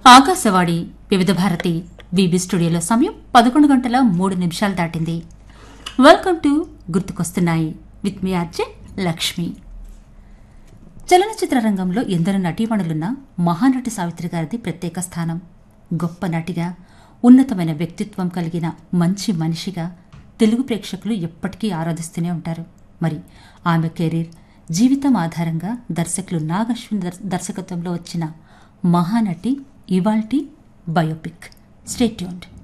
ఆకాశవాణి వివిధ భారతి విబి స్టూడియోలో సమయం పదకొండు గంటల మూడు నిమిషాలు దాటింది వెల్కమ్ టు గుర్తుకొస్తున్నాయి విత్ మీ ఆర్జే లక్ష్మి చలనచిత్ర రంగంలో ఎందరో నటీమణులున్నా మహానటి సావిత్రి గారిది ప్రత్యేక స్థానం గొప్ప నటిగా ఉన్నతమైన వ్యక్తిత్వం కలిగిన మంచి మనిషిగా తెలుగు ప్రేక్షకులు ఎప్పటికీ ఆరాధిస్తూనే ఉంటారు మరి ఆమె కెరీర్ జీవితం ఆధారంగా దర్శకులు నాగశ్విన్ దర్- దర్శకత్వంలో వచ్చిన మహానటి ఇవాల్టి బయోపిక్ స్టేట్యూన్డ్